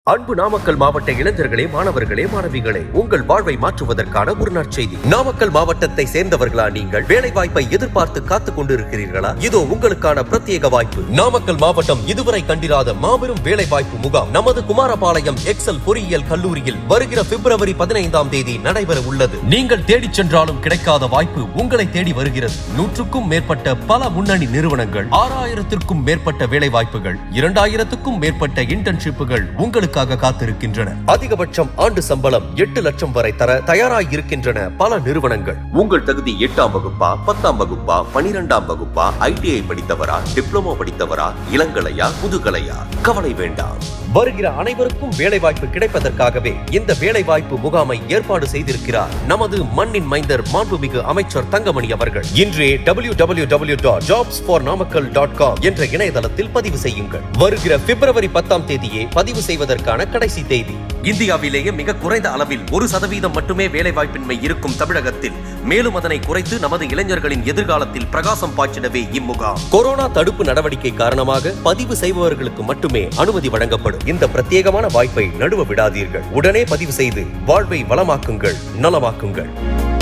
அன்பு நாமக்கல் மாவட்ட இளைஞர்களே மாணவர்களே மாணவிகளே உங்கள் வாழ்வை மாற்றுவதற்கான ஒரு நற்செய்தி நாமக்கல் மாவட்டத்தை சேர்ந்தவர்களா நீங்கள் வேலை வாய்ப்பை எதிர்பார்த்து காத்துக் கொண்டிருக்கிறீர்களா இதோ உங்களுக்கான பிரத்யேக வாய்ப்பு நாமக்கல் மாவட்டம் இதுவரை கண்டிராத மாபெரும் வேலை வாய்ப்பு முகாம் நமது குமாரபாளையம் எக்ஸல் பொறியியல் கல்லூரியில் வருகிற பிப்ரவரி பதினைந்தாம் தேதி நடைபெற உள்ளது நீங்கள் தேடிச் சென்றாலும் கிடைக்காத வாய்ப்பு உங்களை தேடி வருகிறது நூற்றுக்கும் மேற்பட்ட பல முன்னணி நிறுவனங்கள் ஆறாயிரத்திற்கும் மேற்பட்ட வேலை வாய்ப்புகள் இரண்டாயிரத்துக்கும் மேற்பட்ட இன்டர்ன்ஷிப்புகள் உங்களுக்காக காத்திருக்கின்றன அதிகபட்சம் ஆண்டு சம்பளம் எட்டு லட்சம் வரை தர தயாராய் இருக்கின்றன பல நிறுவனங்கள் உங்கள் தகுதி எட்டாம் வகுப்பா பத்தாம் வகுப்பா பனிரெண்டாம் வகுப்பா ஐடிஐ படித்தவரா டிப்ளமோ படித்தவரா இளங்கலையா முதுகலையா கவலை வேண்டாம் வருகிற அனைவருக்கும் வேலை வாய்ப்பு கிடைப்பதற்காகவே இந்த வேலை வாய்ப்பு முகாமை ஏற்பாடு செய்திருக்கிறார் நமது மண்ணின் மைந்தர் மாண்புமிகு அமைச்சர் தங்கமணி அவர்கள் இன்றே W W W dot jobs for Namakkal dot com என்ற இணையதளத்தில் பதிவு செய்யுங்கள் வருகிற பிப்ரவரி பத்தாம் தேதியே பதிவு செய்வதற்கான கடைசி தேதி இந்தியாவிலேயே மிக குறைந்த அளவில் ஒரு சதவீதம் மட்டுமே வேலை வாய்ப்பின்மை இருக்கும் தமிழகத்தில் மேலும் அதனை குறைத்து நமது இளைஞர்களின் எதிர்காலத்தில் பிரகாசம் பாய்ச்சிடவே இம்முகாம் கொரோனா தடுப்பு நடவடிக்கை காரணமாக பதிவு செய்பவர்களுக்கு மட்டுமே அனுமதி வழங்கப்படும் இந்த பிரத்யேகமான வாய்ப்பை நடுவ விடாதீர்கள் உடனே பதிவு செய்து வாழ்வை வளமாக்குங்கள் நலமாக்குங்கள்